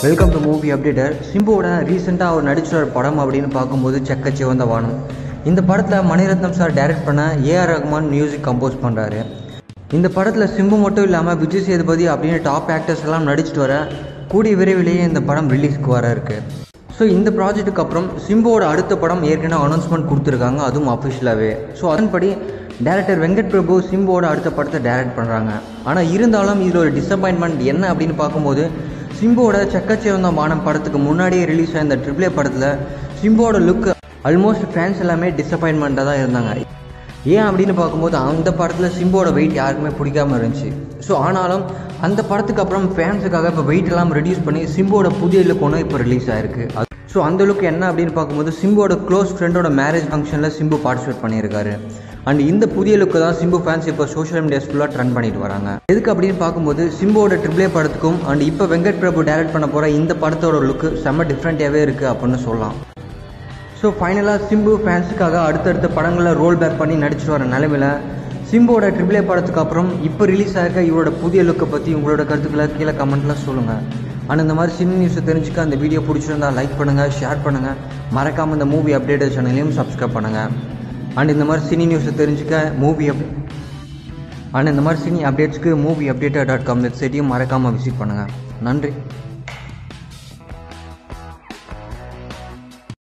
welcome to movie updater சிம்புவோட ரீசெண்டாக அவர் நடிச்ச ஒரு படம் அப்படின்னு பார்க்கும்போது செக்க சிவந்த வானம் இந்த படத்தில் மணிரத்னம் சார் டைரக்ட் பண்ண ஏஆர் ரஹ்மான் மியூசிக் கம்போஸ் பண்ணுறாரு இந்த படத்தில் சிம்பு மட்டும் இல்லாமல் விஜய் சேதுபதி அப்படின்னு டாப் ஆக்டர்ஸ் எல்லாம் நடிச்சிட்டு வர கூடிய விரைவிலேயே இந்த படம் ரிலீஸ்க்கு வர இருக்கு ஸோ இந்த ப்ராஜெக்ட்டுக்கு அப்புறம் சிம்புவோட அடுத்த படம் ஏற்கனவே அனௌன்ஸ்மெண்ட் கொடுத்துருக்காங்க அதுவும் அஃபிஷியலாகவே ஸோ அதன்படி டேரக்டர் வெங்கட் பிரபு சிம்புவோட அடுத்த படத்தை டைரக்ட் பண்ணுறாங்க ஆனால் இருந்தாலும் இதில் ஒரு டிசப்பாயின்மெண்ட் என்ன அப்படின்னு பார்க்கும்போது சிம்புவோட செக்கச்சிவந்த வானம் படத்துக்கு முன்னாடியே ரிலீஸ் ஆன இந்த ட்ரிபிளே படத்தில் சிம்புவோட லுக் ஆல்மோஸ்ட் ஃபேன்ஸ் எல்லாமே டிசப்பாயின்மெண்ட்டாக தான் இருந்தாங்க ஏன் அப்படின்னு பார்க்கும்போது அந்த படத்தில் சிம்போட வெயிட் யாருக்குமே பிடிக்காம இருந்துச்சு ஸோ ஆனாலும் அந்த படத்துக்கு அப்புறம் ஃபேன்ஸுக்காக இப்போ வெயிட் எல்லாம் ரெடியூஸ் பண்ணி சிம்போட புதிய லுக் ஒன்று இப்போ ரிலீஸ் ஆயிருக்கு ஸோ அந்த லுக் என்ன அப்படின்னு பார்க்கும்போது சிம்போட க்ளோஸ் ஃப்ரெண்டோட மேரேஜ் ஃபங்க்ஷனில் சிம்பு பார்ட்டிசிபேட் பண்ணியிருக்காரு அண்ட் இந்த புதிய லுக்கு தான் சிம்பு ஃபேன்ஸ் இப்போ சோஷியல் மீடியாஸ் ஃபுல்லாக ட்ரெண்ட் பண்ணிட்டு வராங்க எதுக்கு அப்படின்னு பார்க்கும்போது சிம்போட ட்ரிபிளே படத்துக்கும் அண்ட் இப்போ வெங்கட் பிரபு டைரக்ட் பண்ண போகிற இந்த படத்தோட லுக்கு செம்ம டிஃப்ரெண்ட்டாகவே இருக்குது அப்படின்னு சொல்லலாம் ஸோ ஃபைனலாக சிம்பு ஃபேன்ஸுக்காக அடுத்தடுத்த படங்களில் ரோல் பேக் பண்ணி நடிச்சிட்டு வர நிலமையில சிம்புவோட ட்ரிபிளே படத்துக்கு அப்புறம் இப்போ ரிலீஸ் ஆகிருக்க இவரோட புதிய லுக்கை பற்றி உங்களோட கருத்துக்களை கீழே கமெண்ட்டில் சொல்லுங்கள் அண்ட் இந்த மாதிரி சின்ன நியூஸை தெரிஞ்சுக்க அந்த வீடியோ பிடிச்சிருந்தா லைக் பண்ணுங்கள் ஷேர் பண்ணுங்கள் மறக்காமல் இந்த மூவி அப்டேட்டட் சேனலையும் சப்ஸ்கிரைப் பண்ணுங்கள் அண்ட் இந்த மாதிரி சினி நியூஸை தெரிஞ்சுக்க மூவி அப் அண்ட் இந்த மாதிரி சினி அப்டேட்ஸ்க்கு மூவி அப்டேட்டட் டாட் காம் வெப்சைட்டையும் மறக்காமல் விசிட் பண்ணுங்கள் நன்றி